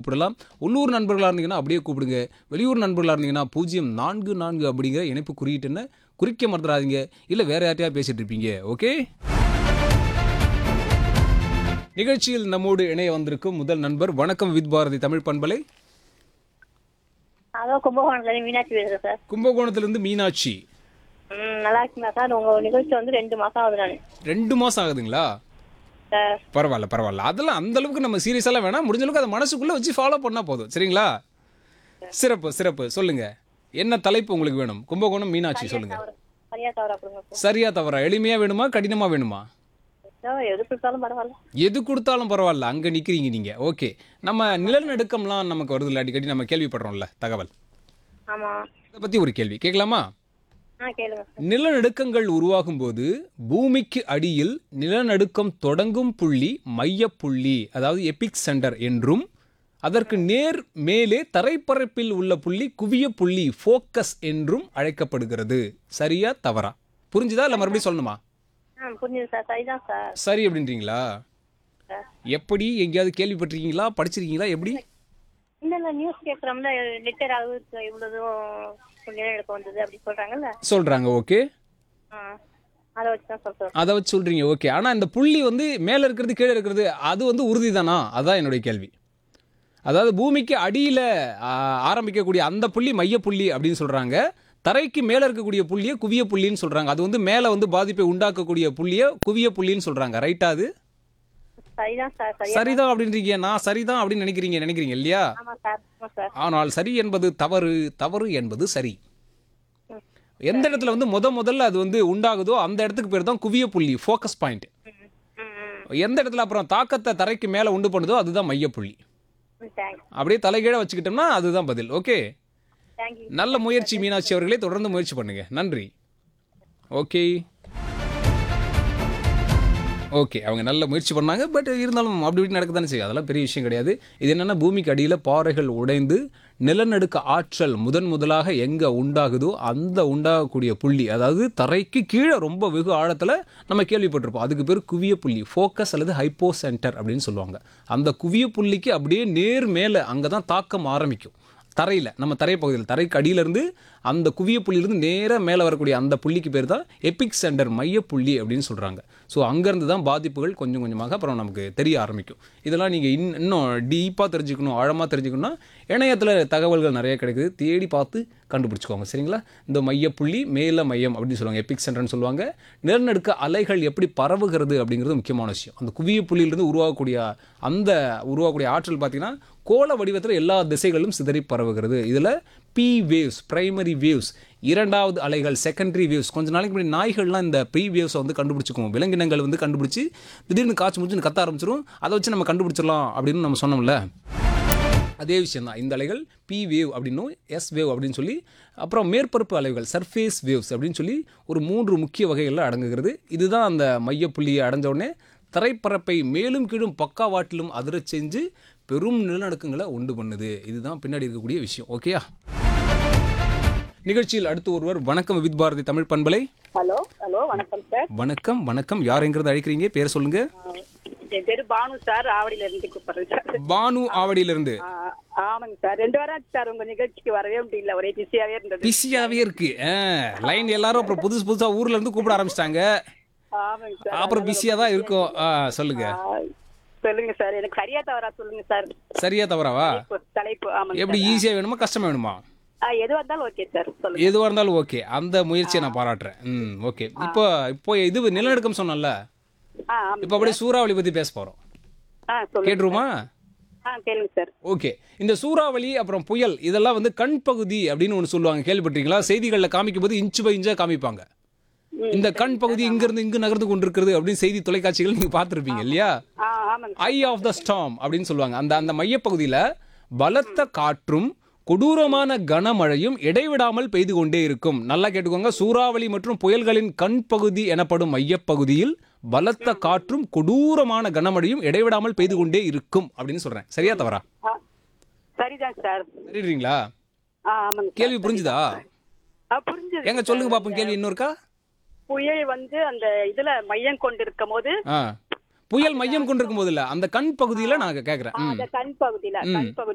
கூப்பிடலாம் உள்ளூர் நண்பர்களாக இருந்தீங்கன்னா அப்படியே கூப்பிடுங்க வெளியூர் நண்பர்களாக இருந்தீங்கன்னா பூஜ்ஜியம் நான்கு நான்கு அப்படிங்கிற இணைப்பு குறியீட்டுன்னு குறிக்க மறந்துடாதீங்க இல்லை வேற யார்ட்டையா பேசிட்டு இருப்பீங்க ஓகே நிகழ்ச்சியில் நம்மோடு இணைய வந்திருக்கும் முதல் நண்பர் வணக்கம் வித் பாரதி தமிழ் பண்பலை அதோ கும்பகோணத்துல இருந்து மீனாட்சி பேசுறேன் சார் கும்பகோணத்திலிருந்து மீனாட்சி ம் நல்லா இருக்குங்களா சார் உங்க நிகழ்ச்சி வந்து ரெண்டு மாசம் ஆகுது நான் ரெண்டு மாசம் ஆகுதுங்களா சார் பரவாயில்ல பரவாயில்ல அதெல்லாம் அந்த அளவுக்கு நம்ம சீரியஸாலாம் வேணாம் முடிஞ்ச அளவுக்கு அதை மனசுக்குள்ள வச்சு ஃபாலோ பண்ணா போதும் சரிங்களா சிறப்பு சிறப்பு சொல்லுங்க என்ன தலைப்பு உங்களுக்கு வேணும் கும்பகோணம் மீனாட்சி சொல்லுங்க சரியா தவறா கொடுங்க சார் சரியா தவறா எளிமையா வேணுமா கடினமா வேணுமா சார், எது கொடுத்தாலும் பரவாயில்ல எது கொடுத்தாலும் பரவாயில்ல அங்க நிக்கிறீங்க நீங்க ஓகே நம்ம நிலநடுக்கம்லாம் நமக்கு வருது அடிக்கடி நம்ம கேள்விப்படுறோம்ல தகவல் ஆமா அதை பத்தி ஒரு கேள்வி கேட்கலாமா ஆ கேளுங்க சார் நிலநடுக்கங்கள் உருவாகும் போது பூமிக்கு அடியில் நிலநடுக்கம் தொடங்கும் புள்ளி மையப்புள்ளி அதாவது எபிக் சென்டர் என்றும் அதற்கு நேர் மேலே தரைப்பரப்பில் உள்ள புள்ளி குவிய புள்ளி ஃபோக்கஸ் என்றும் அழைக்கப்படுகிறது சரியா தவறா புரிஞ்சுதா இல்லை மறுபடியும் சொல்லணுமா ஆ புரிஞ்சுது சார் சரிதான் சார் சரி அப்படின்றீங்களா சார் எப்படி எங்கேயாவது கேள்விப்பட்டிருக்கீங்களா படிச்சிருக்கீங்களா எப்படி இல்ல இல்ல நியூஸ் கேட்கறோம்ல லிட்டர் அளவுக்கு இவ்வளவும் நிலநடுக்கம் வந்தது அப்படி சொல்றாங்கல்ல சொல்றாங்க ஓகே ஆ அதை வச்சு தான் சொல்றேன் அதை வச்சு சொல்றீங்க ஓகே ஆனா இந்த புள்ளி வந்து மேல இருக்கிறது கீழே இருக்கிறது அது வந்து உறுதி தானா அதான் என்னுடைய கேள்வி அதாவது பூமிக்கு அடியில ஆ, ஆரம்பிக்கக்கூடிய அந்த புள்ளி மைய புள்ளி அப்படின்னு சொல்றாங்க தரைக்கு மேல இருக்கக்கூடிய புள்ளியை குவிய புள்ளின்னு சொல்றாங்க அது வந்து மேல வந்து பாதிப்பை உண்டாக்கக்கூடிய புள்ளியை குவிய புள்ளின்னு சொல்றாங்க ரைட்டா அது சரிதான் சார் சரியா சரிதான் அப்படின்றீங்க நான் சரிதான் அப்படின்னு நினைக்கிறீங்க நினைக்கிறீங்க இல்லையா ஆமா சார் ஆமா சார் ஆனால் சரி என்பது தவறு தவறு என்பது சரி ம். எந்த இடத்துல வந்து முத முதல்ல அது வந்து உண்டாகுதோ அந்த இடத்துக்கு பேர் தான் குவிய புள்ளி ஃபோக்கஸ் பாயிண்ட் ம் ம் ம் எந்த இடத்துல அப்புறம் தாக்கத்தை தரைக்கு மேலே உண்டு பண்ணுதோ அதுதான் மையப்புள்ளி ம் தேங்க்ஸ் அப்படியே தலைகீழ வச்சுக்கிட்டோம்னா அதுதான் பதில் ஓகே தேங்க்யூ நல்ல முயற்சி மீனாட்சி அவர்களே தொடர்ந்து முயற்சி பண்ணுங்க நன்றி ஓகே ஓகே அவங்க நல்ல முயற்சி பண்ணாங்க பட் இருந்தாலும் அப்படி இப்படி நடக்க தானே செய்யும் அதெல்லாம் பெரிய விஷயம் கிடையாது இது என்னன்னா பூமிக்கு அடியில் பாறைகள் உடைந்து நிலநடுக்க ஆற்றல் முதன் முதலாக எங்கே உண்டாகுதோ அந்த உண்டாகக்கூடிய புள்ளி அதாவது தரைக்கு கீழே ரொம்ப வெகு ஆழத்தில் நம்ம கேள்விப்பட்டிருப்போம் அதுக்கு பேர் குவிய புள்ளி ஃபோக்கஸ் அல்லது ஹைப்போ சென்டர் அப்படின்னு சொல்லுவாங்க அந்த குவிய புள்ளிக்கு அப்படியே நேர் மேலே அங்கே தான் தாக்கம் ஆரம்பிக்கும் தரையில் நம்ம தரைப்பகுதியில் தரைக்கு அடியிலேருந்து அந்த குவிய புள்ளியிலிருந்து நேராக மேலே வரக்கூடிய அந்த புள்ளிக்கு பேர் தான் எபிக் சென்டர் மையப்புள்ளி அப்படின்னு சொல்கிறாங்க ஸோ அங்கேருந்து தான் பாதிப்புகள் கொஞ்சம் கொஞ்சமாக அப்புறம் நமக்கு தெரிய ஆரம்பிக்கும் இதெல்லாம் நீங்கள் இன் இன்னும் டீப்பாக தெரிஞ்சுக்கணும் ஆழமாக தெரிஞ்சுக்கணும்னா இணையத்தில் தகவல்கள் நிறைய கிடைக்குது தேடி பார்த்து கண்டுபிடிச்சிக்கோங்க சரிங்களா இந்த மையப்புள்ளி மேல மையம் அப்படின்னு சொல்லுவாங்க எபிக் சென்டர்னு சொல்லுவாங்க நிலநடுக்க அலைகள் எப்படி பரவுகிறது அப்படிங்கிறது முக்கியமான விஷயம் அந்த குவிய புள்ளியிலிருந்து உருவாகக்கூடிய அந்த உருவாகக்கூடிய ஆற்றல் பார்த்தீங்கன்னா கோள வடிவத்தில் எல்லா திசைகளிலும் சிதறி பரவுகிறது இதில் பி வேவ்ஸ் பிரைமரி வேவ்ஸ் இரண்டாவது அலைகள் செகண்டரி வேவ்ஸ் கொஞ்ச நாளைக்கு முன்னாடி நாய்கள்லாம் இந்த ப்ரீ வேவ்ஸை வந்து கண்டுபிடிச்சிக்குவோம் விலங்கினங்கள் வந்து கண்டுபிடிச்சி திடீர்னு காய்ச்சி முடிச்சுன்னு கத்த ஆரம்பிச்சிரும் அதை வச்சு நம்ம கண்டுபிடிச்சிடலாம் அப்படின்னு நம்ம சொன்னோம்ல அதே விஷயம் தான் இந்த அலைகள் பி வேவ் அப்படின்னும் எஸ் வேவ் அப்படின்னு சொல்லி அப்புறம் மேற்பரப்பு அலைகள் சர்ஃபேஸ் வேவ்ஸ் அப்படின்னு சொல்லி ஒரு மூன்று முக்கிய வகைகளில் அடங்குகிறது இதுதான் அந்த மையப்புள்ளியை அடைஞ்ச உடனே தரைப்பரப்பை மேலும் கீழும் பக்காவாட்டிலும் அதிரச் செஞ்சு பெரும் நிலநடுக்கங்களை உண்டு பண்ணுது இதுதான் பின்னாடி இருக்கக்கூடிய விஷயம் ஓகேயா நிகழ்ச்சியில் அடுத்து ஒருவர் வணக்கம் வித் பாரதி தமிழ் பண்பலை ஹலோ ஹலோ வணக்கம் சார் வணக்கம் வணக்கம் யார் எங்கிறது அழைக்கிறீங்க பேர் சொல்லுங்க என் பேரு பானு சார் ஆவடியில இருந்து கூப்பிடுறேன் சார் பானு ஆவடியிலிருந்து ஆ, ஆமாங்க சார் ரெண்டு வாரம் ஆச்சு சார் உங்க நிகழ்ச்சிக்கு வரவே முடியல ஒரே பிஸியாவே இருந்தது பிஸியாவே இருக்கு லைன் எல்லாரும் அப்புறம் புதுசு புதுசா ஊர்ல இருந்து கூப்பிட ஆரம்பிச்சிட்டாங்க ஆமாங்க சார் அப்புறம் பிஸியா தான் இருக்கும் ஆ, சொல்லுங்க ஆ, சொல்லுங்க சார் எனக்கு சரியா தவறா சொல்லுங்க சார் சரியா தவறாவா தலைப்பு, தலைப்பு ஆமாங்க எப்படி ஈஸியா வேணுமா கஷ்டமா வேணுமா ஆ, எதுவா இருந்தாலும் ஓகே சார் சொல்லுங்க எதுவா இருந்தாலும் ஓகே அந்த முயற்சியை நான் பாராட்டுறேன் ம் ஓகே இப்போ இப்போ இது நிலநடுக்கம் சொன்னல ஆ ஆமாங்க இப்போ அப்படியே சூறாவளி பத்தி பேச போறோம் ஆ சொல்லுங்க கேட்டுருமா ஆ கேளுங்க சார் ஓகே இந்த சூறாவளி அப்புறம் புயல் இதெல்லாம் வந்து கண் பகுதி அப்படின்னு ஒன்று சொல்லுவாங்க கேள்விப்பட்டிருக்கீங்களா செய்திகளில் காமிக்கும் போது இன்ச்சு பை இன்ச்சா காமிப்பாங்க இந்த கண் பகுதி இங்க இருந்து இங்கு நகர்ந்து கொண்டிருக்கிறது அப்படின்னு செய்தி தொலைக்காட்சிகள் நீங்க பார்த்திருப்பீங்க இல்லையா ஆ ஆமாங்க ஐ ஆஃப் த ஸ்டாம் அப்படின்னு சொல்லுவாங்க அந்த அந்த மையப்பகுதியில் பலத்த காற்றும் கொடூரமான கனமழையும் இடைவிடாமல் பெய்து கொண்டே இருக்கும் நல்லா கேட்டுக்கோங்க சூறாவளி மற்றும் புயல்களின் கண் பகுதி எனப்படும் மையப்பகுதியில் பலத்த காற்றும் கொடூரமான கனமழையும் இடைவிடாமல் பெய்து கொண்டே இருக்கும் அப்படின்னு சொல்றேன் சரியா தவறா ஆ, சரிதான் சார் சரிங்களா ஆ ஆமாங்க சார். கேள்வி புரிஞ்சுதா ஆ புரிஞ்சது எங்க சொல்லுங்க பாப்போம் கேள்வி இன்னொருக்கா புயல் வந்து அந்த இதுல மையம் கொண்டிருக்கும் போது ஆ புயல் மையம் கொண்டிருக்கும் போது இல்ல அந்த கண் பகுதியில நான் கேக்குறேன் ம் அந்த கண் பகுதியில கண் பகுதி